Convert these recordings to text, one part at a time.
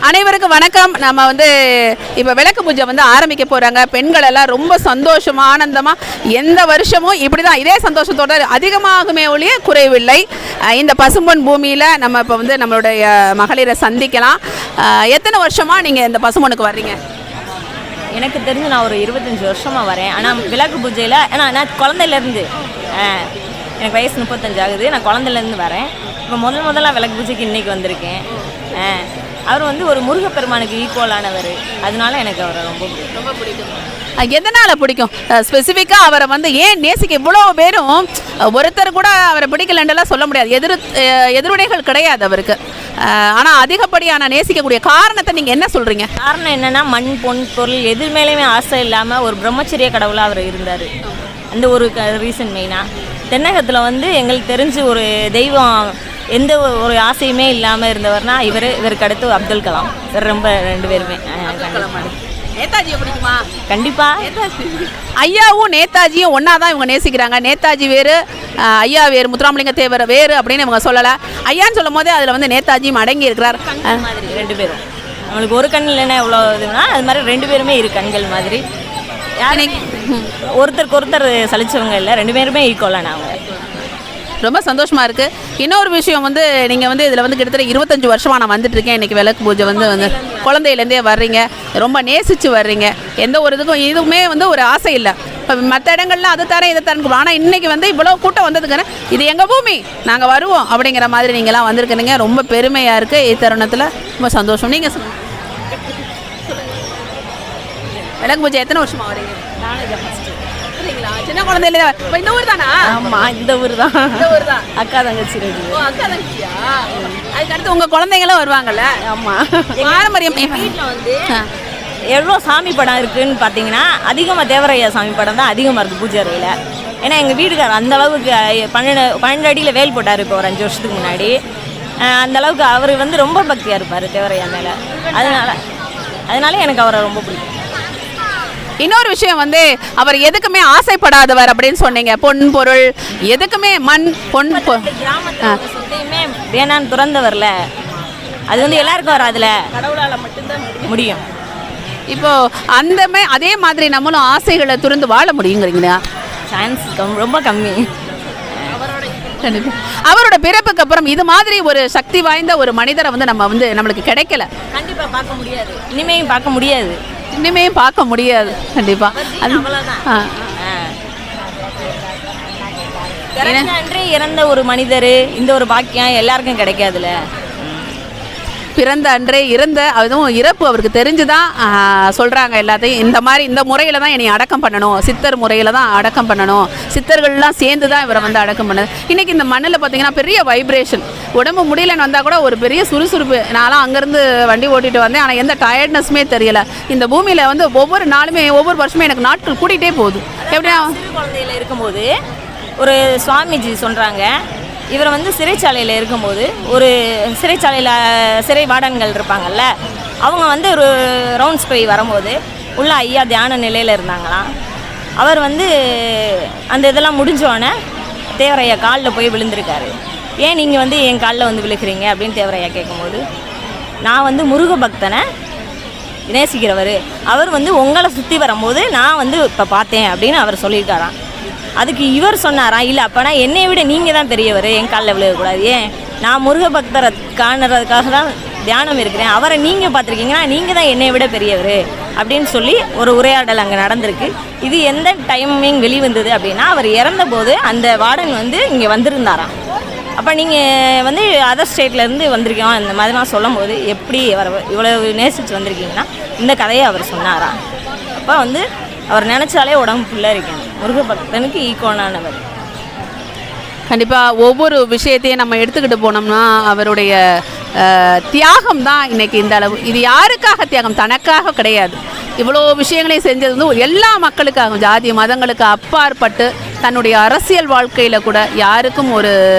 அனைவருக்கும் வணக்கம் நம்ம வந்து இப்போ விளக்கு பூஜை வந்து ஆரம்பிக்க போகிறாங்க பெண்கள் எல்லாம் ரொம்ப சந்தோஷமா ஆனந்தமாக எந்த வருஷமும் இப்படி தான் இதே சந்தோஷத்தோட அதிகமாகுமே ஒழிய குறைவில்லை அஹ் இந்த பசும்பொன் பூமியில் நம்ம இப்போ வந்து நம்மளுடைய மகளிரை சந்திக்கலாம் அஹ் எத்தனை வருஷமாக நீங்கள் இந்த பசும்பொனுக்கு வர்றீங்க எனக்கு தெரிஞ்சு நான் ஒரு இருபத்தஞ்சி வருஷமாக வரேன் ஆனால் விளக்கு பூஜையில் ஏன்னா நான் குழந்தையிலேருந்து எனக்கு வயசு முப்பத்தஞ்சு ஆகுது நான் குழந்தையிலேருந்து வரேன் இப்போ முதல் முதல்ல விளக்கு பூஜைக்கு இன்றைக்கி வந்திருக்கேன் ஆ, அவர் வந்து ஒரு முருகப்பெருமானுக்கு ஈக்குவலானவர் அதனால எனக்கு அவரை ரொம்ப பிடிக்கும் ரொம்ப பிடிக்கும் எதனால் பிடிக்கும் ஸ்பெசிஃபிக்காக அவரை வந்து ஏன் நேசிக்க இவ்வளோ பேரும் அஹ், ஒருத்தர் கூட அவரை பிடிக்கலன்றலாம் சொல்ல முடியாது எதிர் அஹ், எதிர்வினைகள் கிடையாது அவருக்கு ஆனால் அதிகப்படியான நேசிக்கக்கூடிய காரணத்தை நீங்கள் என்ன சொல்கிறீங்க காரணம் என்னென்னா மண் பொன் பொருள் எது மேலேயுமே ஆசை இல்லாமல் ஒரு பிரம்மச்சரிய கடவுளாக அவர் இருந்தார் அந்த ஒரு ரீசன் மெயினாக தென்னகத்தில் வந்து எங்களுக்கு தெரிஞ்சு ஒரு தெய்வம் எந்த ஒரு- ஒரு ஆசையுமே இல்லாமல் இருந்தவர்னா இவர் இவருக்கு அடுத்து அப்துல் கலாம் இவர் ரொம்ப ரெண்டு பேருமே நேதாஜியை பிடிக்குமா கண்டிப்பாக ஐயாவும் நேதாஜியும் ஒன்றா தான் இவங்க நேசிக்கிறாங்க நேதாஜி வேறு அஹ், ஐயா வேறு முத்துராமலிங்க தேவர் வேறு அப்படின்னு இவங்க சொல்லலை ஐயான்னு சொல்லும் போதே அதில் வந்து நேதாஜியும் அடங்கி இருக்கிறார் கண்கள் மாதிரி ரெண்டு பேரும் நம்மளுக்கு ஒரு கண் இல்லைன்னா எவ்வளோ இதுனா அது மாதிரி ரெண்டு பேருமே இரு கண்கள் மாதிரி யாருமே ஒருத்தருக்கு ஒருத்தர் சலிச்சவங்க இல்லை ரெண்டு பேருமே ஈக்குவலான அவங்க ரொம்ப சந்தோஷமா இருக்கு இன்னொரு விஷயம் வந்து நீங்க வந்து இதுல வந்து கிட்டத்தட்ட இருபத்தஞ்சு வருஷமா நான் வந்துட்டு இருக்கேன் இன்னைக்கு விளக்கு பூஜை வந்து வந்து குழந்தையிலேருந்தே வர்றீங்க ரொம்ப நேசிச்சு வர்றீங்க எந்த ஒரு இதுக்கும் இதுவுமே வந்து ஒரு ஆசை இல்லை இப்போ மற்ற இடங்கள்ல அது தரேன் இதை தரேன் ஆனால் இன்னைக்கு வந்து இவ்வளோ கூட்டம் வந்ததுக்குன்னு இது எங்கள் பூமி நாங்கள் வருவோம் அப்படிங்கிற மாதிரி நீங்களாம் வந்திருக்கிறீங்க ரொம்ப பெருமையாக இருக்குது இத்தருணத்தில் ரொம்ப சந்தோஷம் நீங்கள் சொல்லுங்க விளக்கு பூஜை எத்தனை வருஷமா வரீங்க சரிங்களா சின்ன குழந்தையில இப்போ இந்த ஊர் தானா ஆமாம் இந்த ஊர் தான் இந்த ஊர் தான் அக்கா தங்கச்சி ரெண்டு ஓ, அக்கா தங்கச்சியா? அதுக்கு அடுத்து உங்க குழந்தைங்களும் வருவாங்கல்ல ஆமாம் பாரம்பரியம் வீட்டில் வந்து ஆ. எவ்வளோ சாமி படம் இருக்குன்னு பார்த்தீங்கன்னா அதிகமாக தேவரையா சாமி படம் தான் அதிகமாக இருக்குது பூஜை அறையில் ஏன்னா எங்கள் வீட்டுக்காரர் அந்த அளவுக்கு அஹ், பன்னெண்டு பன்னெண்டு அடியில் வேல் போட்டார் இப்போ ஒரு அஞ்சு வருஷத்துக்கு முன்னாடி அஹ், அந்த அளவுக்கு அவர் வந்து ரொம்ப பக்தியாக இருப்பார் தேவரையா மேலே அதனால அதனால எனக்கு அவரை ரொம்ப பிடிக்கும் இன்னொரு விஷயம் வந்து அவர் எதுக்குமே ஆசைப்படாதவர் அப்படின்னு சொன்னீங்க பொன் பொருள் எதுக்குமே மண் பொன் பொ- கிராமத்தில் சொத்தையுமே வேணான்னு துறந்தவர்ல அது வந்து எல்லாருக்கும் வராதுல கடவுளால் மட்டும்தான் முடியும் இப்போ அந்த மே- அதே மாதிரி நம்மளும் ஆசைகளை துறந்து வாழ முடியுங்கிறீங்களா சான்ஸ் கம் ரொம்ப கம்மி கண்டிப்பா. அவரோட பிறப்புக்கு அப்புறம் இது மாதிரி ஒரு சக்தி வாய்ந்த ஒரு மனிதரை வந்து நம்ம வந்து நம்மளுக்கு கிடைக்கல கண்டிப்பாக பார்க்க முடியாது இனிமேயும் பார்க்க முடியாது இனிமே பார்க்க முடியாது கண்டிப்பா அது அவ்வளோதான் ஆ. பிறந்த அன்றே இறந்த ஒரு மனிதர் இந்த ஒரு பாக்கியம் எல்லாருக்கும் கிடைக்காதுல்ல பிறந்த அன்றே இறந்த அதுவும் இறப்பு அவருக்கு தெரிஞ்சுதான் ஆஹ், சொல்றாங்க எல்லாத்தையும் இந்த மாதிரி இந்த முறையில தான் என்னை அடக்கம் பண்ணணும் சித்தர் முறையில தான் அடக்கம் பண்ணணும் சித்தர்கள்லாம் சேர்ந்து தான் இவரை வந்து அடக்கம் பண்ணுது இன்னைக்கு இந்த மண்ணில் பார்த்தீங்கன்னா பெரிய வைப்ரேஷன் உடம்பு முடியலன்னு வந்தால் கூட ஒரு பெரிய சுறுசுறுப்பு நான்லாம் அங்கேருந்து வண்டி ஓட்டிட்டு வந்தேன் ஆனால் எந்த டயர்ட்னஸுமே தெரியல இந்த பூமியில் வந்து ஒவ்வொரு நாளுமே ஒவ்வொரு வருஷமே எனக்கு நாட்கள் கூட்டிகிட்டே போகுது எப்படின்னா சிறு குழந்தையில இருக்கும்போது ஒரு சுவாமிஜி சொல்கிறாங்க இவர் வந்து சிறைச்சாலையில் இருக்கும்போது ஒரு சிறைச்சாலையில் சிறை வார்டன்கள் இருப்பாங்கல்ல அவங்க வந்து ஒரு ரவுண்ட்ஸ் போய் வரும்போது உள்ள ஐயா தியான நிலையில் இருந்தாங்களாம் அவர் வந்து அந்த இதெல்லாம் முடிஞ்சோடனே தேவரையா காலில் போய் விழுந்திருக்காரு ஏன் நீங்கள் வந்து என் காலில் வந்து விழுக்கிறீங்க அப்படின்னு தேவரையா கேட்கும்போது நான் வந்து முருக பக்தனை நேசிக்கிறவர் அவர் வந்து உங்களை சுற்றி வரும்போது நான் வந்து இப்போ பார்த்தேன் அப்படின்னு அவர் சொல்லியிருக்காராம் அதுக்கு இவர் சொன்னாராம் இல்லை அப்போனா என்னை விட நீங்கள் தான் பெரியவர் என் காலில் விழுகக்கூடாது ஏன் நான் முருக பக்தரை காணுறதுக்காக தான் தியானம் இருக்கிறேன் அவரை நீங்கள் பார்த்துருக்கீங்கன்னா நீங்கள் தான் என்னை விட பெரியவர் அப்படின்னு சொல்லி ஒரு உரையாடல் அங்கே நடந்திருக்கு இது எந்த டைமிங் வெளிவந்தது அப்படின்னா அவர் இறந்தபோது அந்த வார்டன் வந்து இங்கே வந்திருந்தாராம் அப்போ நீங்கள் வந்து அதர் ஸ்டேட்லேருந்து வந்திருக்கோம் இந்த மாதிரிலாம் சொல்லும்போது எப்படி அவர் இவ்வளவு நேசித்து வந்திருக்கீங்கன்னா இந்த கதையை அவர் சொன்னாரா அப்போ வந்து அவர் நினச்சாலே உடம்பு ஃபுல்லாக இருக்கணும் முருக பக்தனுக்கு ஈக்குவலானவர் கண்டிப்பாக ஒவ்வொரு விஷயத்தையும் நம்ம எடுத்துக்கிட்டு போனோம்னா அவருடைய அஹ், தியாகம் தான் இன்னைக்கு இந்த அளவு இது யாருக்காக தியாகம் தனக்காக கிடையாது இவ்வளோ விஷயங்களையும் செஞ்சது வந்து எல்லா மக்களுக்காகவும் ஜாதி மதங்களுக்கு அப்பாற்பட்டு தன்னுடைய அரசியல் வாழ்க்கையில் கூட யாருக்கும் ஒரு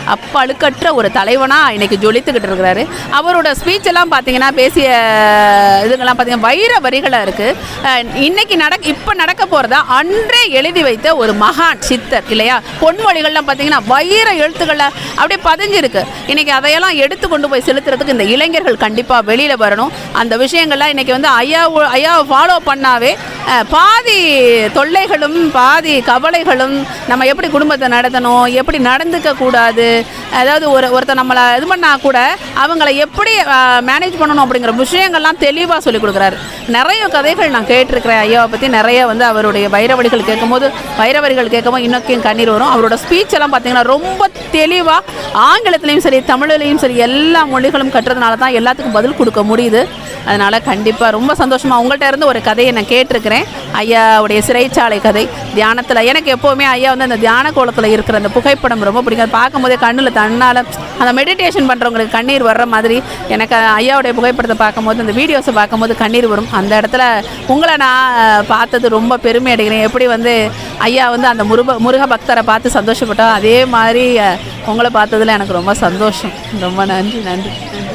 அப்ப அழுக்கற்ற ஒரு தலைவனாக இன்னைக்கு ஜொலித்துக்கிட்டு இருக்கிறாரு அவரோட ஸ்பீச் எல்லாம் பார்த்தீங்கன்னா பேசிய இதுங்கெல்லாம் பார்த்தீங்கன்னா வைர வரிகளாக இருக்குது இன்னைக்கு நடக்க இப்போ நடக்க போகிறதா அன்றே எழுதி வைத்த ஒரு மகான் சித்தர் இல்லையா பொன்மொழிகள்லாம் பார்த்தீங்கன்னா வைர எழுத்துக்களில் அப்படியே பதிஞ்சிருக்கு இன்னைக்கு அதையெல்லாம் எடுத்து கொண்டு போய் செலுத்துறதுக்கு இந்த இளைஞர்கள் கண்டிப்பாக வெளியில் வரணும் அந்த விஷயங்கள்லாம் இன்னைக்கு வந்து ஐயா ஐயாவை ஃபாலோ பண்ணாவே அஹ், பாதி தொல்லைகளும் பாதி கவலைகளும் நம்ம எப்படி குடும்பத்தை நடத்தணும் எப்படி நடந்துக்க கூடாது அதாவது ஒரு ஒருத்தர் நம்மளை இது பண்ணால் கூட அவங்கள எப்படி மேனேஜ் பண்ணணும் அப்படிங்கிற விஷயங்கள்லாம் தெளிவாக சொல்லி கொடுக்குறாரு நிறைய கதைகள் நான் கேட்டிருக்கிறேன் ஐயாவை பற்றி நிறைய வந்து அவருடைய வைரவடிகள் கேட்கும்போது வைரவரிகள் கேட்கும்போது இன்னொக்கையும் கண்ணீர் வரும் அவரோட ஸ்பீச் எல்லாம் பார்த்தீங்கன்னா ரொம்ப தெளிவாக ஆங்கிலத்திலையும் சரி தமிழ்லையும் சரி எல்லா மொழிகளும் கட்டுறதுனால தான் எல்லாத்துக்கும் பதில் கொடுக்க முடியுது அதனால் கண்டிப்பாக ரொம்ப சந்தோஷமாக உங்கள்கிட்ட இருந்து ஒரு கதையை நான் கேட்டிருக்கிறேன் ஐயாவுடைய சிறைச்சாலை கதை தியானத்தில் எனக்கு எப்போவுமே ஐயா வந்து அந்த தியான கோலத்தில் இருக்கிற அந்த புகைப்படம் ரொம்ப பிடிக்கும் அதை பார்க்கும்போதே கண்ணில் தன்னால் அந்த மெடிடேஷன் பண்ணுறவங்களுக்கு கண்ணீர் வர்ற மாதிரி எனக்கு ஐயாவுடைய புகைப்படத்தை பார்க்கும்போது அந்த வீடியோஸை பார்க்கும்போது கண்ணீர் வரும் அந்த இடத்துல உங்களை நான் அஹ், பார்த்தது ரொம்ப பெருமை அடைகிறேன் எப்படி வந்து ஐயா வந்து அந்த முருக முருக பக்தரை பார்த்து சந்தோஷப்பட்டோம் அதே மாதிரி அஹ், உங்களை பார்த்ததுல எனக்கு ரொம்ப சந்தோஷம் ரொம்ப நன்றி நன்றி